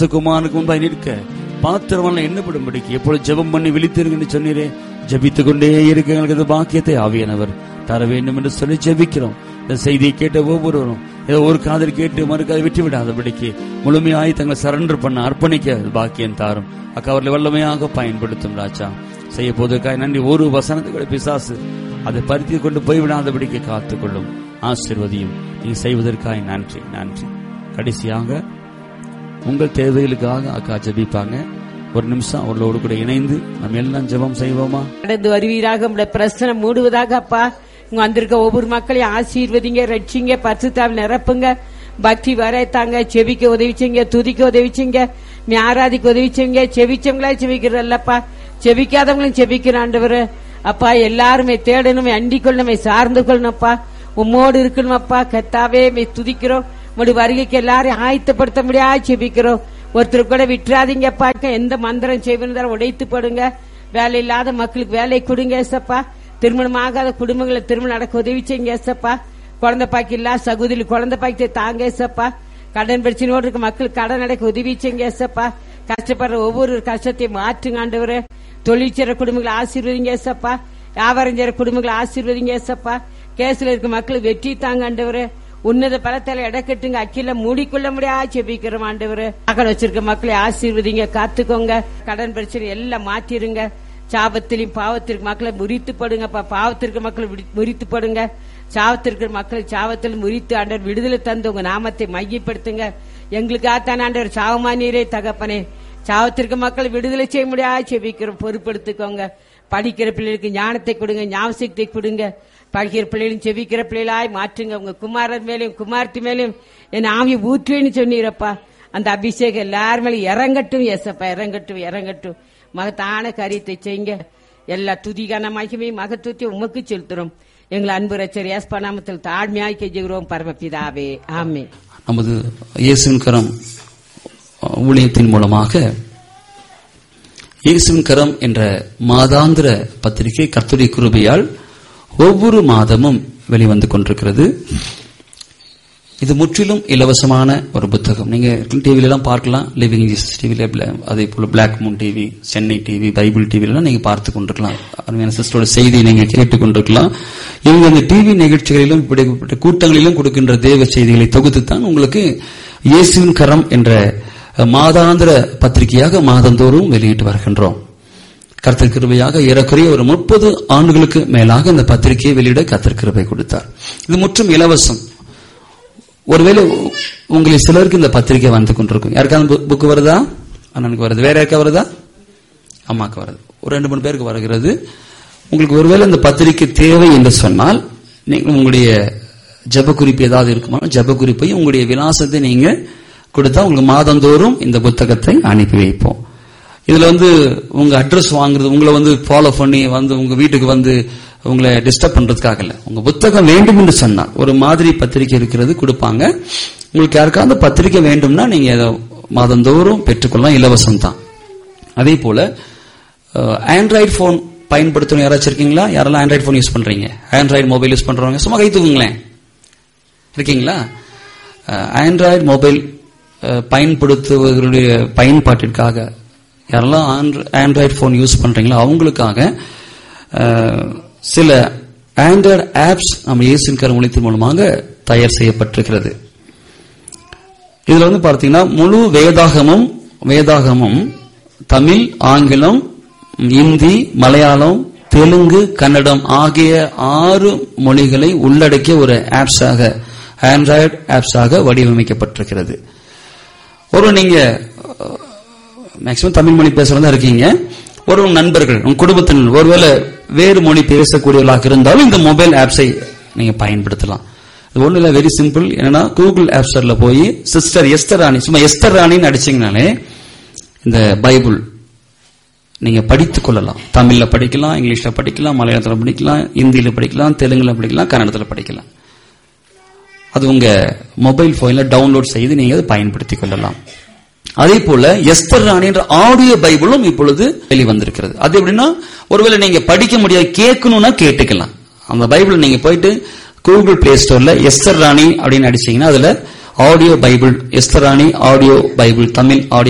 மனுஷகுமாரனுக்கு முன்பாய் நிற்க பாத்திரமான எண்ணப்படும்படிக்கு எப்பொழுது ஜெபம் பண்ணி விழித்திருங்கன்னு சொன்னீரே ஜெபித்துக் கொண்டே இருக்க எங்களுக்கு இந்த பாக்கியத்தை ஆவியானவர் தர வேண்டும் என்று சொல்லி ஜெபிக்கிறோம் இந்த செய்தியை கேட்ட ஒவ்வொருவரும் ஏதோ ஒரு காதல் கேட்டு மறுக்காதை விட்டு விடாதபடிக்கு முழுமையாய் தங்களை சரண்டர் பண்ண அர்ப்பணிக்க பாக்கியம் தாரும் அக்கா அவர்களை வல்லமையாக பயன்படுத்தும் ராஜா செய்ய போவதற்காக நன்றி ஒரு வசனத்துக்கு பிசாசு அதை பருத்தி கொண்டு போய்விடாதபடிக்கு காத்துக்கொள்ளும் ஆசிர்வதியும் நீ செய்வதற்காக நன்றி நன்றி கடைசியாக உங்கள் தேவைகளுக்காக அக்கா ஜெபிப்பாங்க ஒரு நிமிஷம் அவர்களோடு கூட இணைந்து நம்ம எல்லாம் ஜெபம் செய்வோமா கடந்து வருவீராக உங்களுடைய பிரச்சனை மூடுவதாக அப்பா இங்க வந்திருக்க ஒவ்வொரு மக்களையும் ஆசீர்வதிங்க ரட்சிங்க பரிசுத்தாவில் நிரப்புங்க பக்தி வரைத்தாங்க செவிக்க உதவிச்சிங்க துதிக்க உதவிச்சிங்க நீ ஆராதிக்க உதவிச்சிங்க செவிச்சவங்களா செவிக்கிறல்லப்பா செவிக்காதவங்களும் செவிக்கிற ஆண்டவர் அப்பா எல்லாருமே தேடணும் அண்டிக் கொள்ளணுமே சார்ந்து கொள்ளணும்ப்பா உம்மோடு இருக்கணுமப்பா கத்தாவே மே துதிக்கிறோம் உங்களுடைய வருகைக்கு எல்லாரையும் ஆயத்தப்படுத்த முடியாது செபிக்கிறோம் ஒருத்தர் கூட விட்டுறாதீங்கப்பா எந்த மந்திரம் செய்வதாலும் உடைத்து போடுங்க வேலை இல்லாத மக்களுக்கு வேலை கொடுங்க ஏசப்பா திருமணம் ஆகாத குடும்பங்களை திருமணம் நடக்க உதவி செய்யுங்க ஏசப்பா குழந்தை பாக்கி இல்ல சகோதரி குழந்தை பாக்கி தாங்க ஏசப்பா கடன் பிரச்சனையோடு இருக்க மக்களுக்கு கடன் நடக்க உதவி செய்யுங்க ஏசப்பா கஷ்டப்படுற ஒவ்வொரு கஷ்டத்தையும் மாற்றுங்க ஆண்டவரே தொழில் செய்ற குடும்பங்களை ஆசீர்வதிங்க ஏசப்பா வியாபாரம் செய்யற குடும்பங்களை ஆசீர்வதிங்க ஏசப்பா கேஸ்ல இருக்க மக்களுக்கு வெற்றி தாங்க ஆண்டவரே உன்னத பலத்தால இடக்கட்டுங்க அக்கில மூடிக்கொள்ள முடியாது செபிக்கிறோம் ஆண்டவரு மகன் வச்சிருக்க மக்களை ஆசீர்வதிங்க காத்துக்கோங்க கடன் பிரச்சனை எல்லாம் மாத்திருங்க சாபத்திலையும் பாவத்திற்கு மக்களை முறித்து படுங்கப்பா பாவத்திற்கு மக்களை விடி- முறித்து படுங்க சாவத்திற்கு மக்களை சாவத்தில் முறித்து ஆண்டவர் விடுதலை தந்து உங்க நாமத்தை மையப்படுத்துங்க எங்களுக்காகத்தான் ஆண்டவர் சாவமா நீரே தகப்பனே சாவத்திற்கு மக்களை விடுதலை செய்ய முடியாது செபிக்கிறோம் பொறுப்படுத்திக்கோங்க படிக்கிற பிள்ளைகளுக்கு ஞானத்தை கொடுங்க ஞாபகத்தை கொடுங்க படிக்கிற பிள்ளைகளும் செவிக்கிற பிள்ளைகளாய் மாற்றுங்க உங்க குமாரன் மேலையும் குமார்த்தி மேலையும் என் ஆவி ஊற்றுவேன்னு சொன்னீரப்பா அந்த அபிஷேகம் எல்லார் மேலும் இறங்கட்டும் எசப்பா இறங்கட்டும் இறங்கட்டும் மகத்தான காரியத்தை செய்யுங்க எல்லா துதிகான மகிமையும் மகத்துவத்தையும் உமக்கு செலுத்துறோம் எங்களை அன்பு ரச்சர் ஏஸ்பா நாமத்தில் தாழ்மையாய் கெஞ்சுகிறோம் பரமபிதாவே ஆமே நமது இயேசுவின் கரம் ஊழியத்தின் மூலமாக இயேசுவின் கரம் என்ற மாதாந்திர பத்திரிகை கர்த்தருடைய கிருபையால் ஒவ்வொரு மாதமும் வெளிவந்து கொண்டிருக்கிறது இது முற்றிலும் இலவசமான ஒரு புத்தகம் நீங்க டிவில எல்லாம் பார்க்கலாம் லிவிங் ஜீசஸ் டிவில அதே போல black moon TV Chennai TV Bible டிவில எல்லாம் நீங்க பார்த்து கொண்டிருக்கலாம் அருமையான சிஸ்டரோட செய்தியை நீங்க கேட்டுக் கொண்டிருக்கலாம் இவங்க அந்த டிவி நிகழ்ச்சிகளிலும் இப்படிப்பட்ட கூட்டங்களிலும் கொடுக்கின்ற தேவ செய்திகளை தொகுத்து தான் உங்களுக்கு இயேசுவின் கரம் என்ற மாதாந்திர பத்திரிகையாக மாதந்தோறும் வெளியிட்டு வருகின்றோம் கர்த்தர் கிருபையாக ஏறக்குறைய ஒரு முப்பது ஆண்டுகளுக்கு மேலாக இந்த பத்திரிகையை வெளியிட கர்த்தர் கிருபை கொடுத்தார் இது முற்றும் இலவசம் ஒருவேளை உங்களை சிலருக்கு இந்த பத்திரிகை வந்து கொண்டிருக்கும் யாருக்காவது புக் வருதா அண்ணனுக்கு வருது வேற யாருக்கா வருதா அம்மாக்கு வருது ஒரு ரெண்டு மூணு பேருக்கு வருகிறது உங்களுக்கு ஒருவேளை இந்த பத்திரிகை தேவை என்று சொன்னால் நீங்கள் உங்களுடைய ஜப குறிப்பு ஏதாவது இருக்குமா ஜப குறிப்பையும் உங்களுடைய விலாசத்தை நீங்க கொடுத்தா உங்களுக்கு மாதந்தோறும் இந்த புத்தகத்தை அனுப்பி வைப்போம் இதுல வந்து உங்க அட்ரஸ் வாங்குறது உங்களை வந்து ஃபாலோ பண்ணி வந்து உங்க வீட்டுக்கு வந்து உங்களை டிஸ்டர்ப் பண்றதுக்காக இல்ல உங்க புத்தகம் வேண்டும் என்று சொன்னால் ஒரு மாதிரி பத்திரிகை இருக்கிறது கொடுப்பாங்க உங்களுக்கு யாருக்காவது பத்திரிகை வேண்டும்னா நீங்க அதை மாதந்தோறும் பெற்றுக்கொள்ளலாம் இலவசம் தான் அதே போல ஆண்ட்ராய்டு போன் பயன்படுத்தணும் யாராச்சும் இருக்கீங்களா யாரெல்லாம் ஆண்ட்ராய்டு போன் யூஸ் பண்றீங்க ஆண்ட்ராய்டு மொபைல் யூஸ் பண்றவங்க சும்மா கை தூக்குங்களேன் இருக்கீங்களா ஆண்ட்ராய்டு மொபைல் பயன்படுத்துவதனுடைய பயன்பாட்டிற்காக யாரெல்லாம் ஆண்ட்ராய்டு போன் யூஸ் பண்றீங்களோ அவங்களுக்காக சில ஆண்ட்ராய்டு ஆப்ஸ் நம்ம இயேசின் கருமொழித்தின் மூலமாக தயார் செய்யப்பட்டிருக்கிறது இதுல வந்து பார்த்தீங்கன்னா முழு வேதாகமும் வேதாகமும் தமிழ் ஆங்கிலம் இந்தி மலையாளம் தெலுங்கு கன்னடம் ஆகிய ஆறு மொழிகளை உள்ளடக்கிய ஒரு ஆப்ஸாக ஆண்ட்ராய்டு ஆப்ஸாக வடிவமைக்கப்பட்டிருக்கிறது ஒரு நீங்க மேக்சிமம் தமிழ் மொழி பேசுறதா இருக்கீங்க ஒரு நண்பர்கள் உங்க குடும்பத்தினர் ஒருவேளை வேறு மொழி பேசக்கூடியவர்களாக இருந்தாலும் இந்த மொபைல் ஆப்ஸை நீங்க பயன்படுத்தலாம் இது ஒண்ணு இல்ல வெரி சிம்பிள் என்னன்னா கூகுள் ஆப் ஸ்டோர்ல போய் சிஸ்டர் எஸ்தர் ராணி சும்மா எஸ்தர் ராணின்னு அடிச்சீங்கனாலே இந்த பைபிள் நீங்க படித்துக் கொள்ளலாம் தமிழ்ல படிக்கலாம் இங்கிலீஷ்ல படிக்கலாம் மலையாளத்துல படிக்கலாம் இந்தியில படிக்கலாம் தெலுங்குல படிக்கலாம் கன்னடத்துல படிக்கலாம் அது உங்க மொபைல் போன்ல டவுன்லோட் செய்து நீங்க அதை பயன்படுத்திக் கொள்ளலாம் அதே போல எஸ்தர் ராணி என்ற ஆடியோ பைபிளும் இப்பொழுது வெளிவந்திருக்கிறது அது எப்படின்னா ஒருவேளை நீங்க படிக்க முடியாது கேட்கணும்னா கேட்டுக்கலாம் அந்த பைபிள் நீங்க போயிட்டு கூகுள் பிளே ஸ்டோர்ல எஸ்தர் ராணி அப்படின்னு அடிச்சீங்கன்னா அதுல audio Bible Esther Rani audio Bible Tamil audio